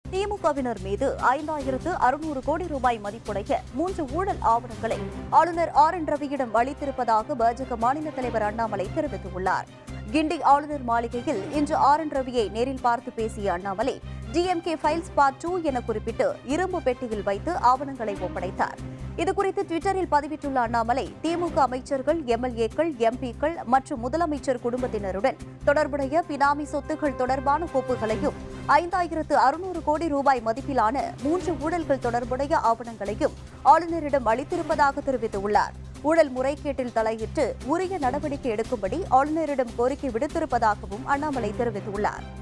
திமுகவினர் மீது ஐந்தாயிரத்து அறுநூறு கோடி ரூபாய் மதிப்புடைய மூன்று ஊழல் ஆவணங்களை ஆளுநர் ஆர் என் ரவியிடம் அளித்திருப்பதாக பாஜக மாநில தலைவர் அண்ணாமலை தெரிவித்துள்ளார் கிண்டி ஆளுநர் மாளிகையில் இன்று ஆர் என் ரவியை நேரில் பார்த்து பேசிய Annamalai DMK files part two என குறிப்பிட்டு இரும்பு பெட்டியில் வைத்து ஆவணங்களை ஒப்படைத்தார் இதுகுறித்து ட்விட்டரில் பதிவிட்டுள்ள அண்ணாமலை திமுக அமைச்சர்கள் எம்எல்ஏக்கள் எம்பிக்கள் மற்றும் முதலமைச்சர் குடும்பத்தினருடன் தொடர்புடைய பினாமி சொத்துகள் தொடர்பான கோப்புகளையும் ஐந்தாயிரத்து அறுநூறு கோடி ரூபாய் மதிப்பிலான மூன்று ஊழல்கள் தொடர்புடைய ஆவணங்களையும் ஆளுநரிடம் அளித்திருப்பதாக தெரிவித்துள்ளார் ஊழல் முறைகேட்டில் தலையிட்டு உரிய நடவடிக்கை எடுக்கும்படி ஆளுநரிடம் கோரிக்கை விடுத்திருப்பதாகவும் அண்ணாமலை தெரிவித்துள்ளார்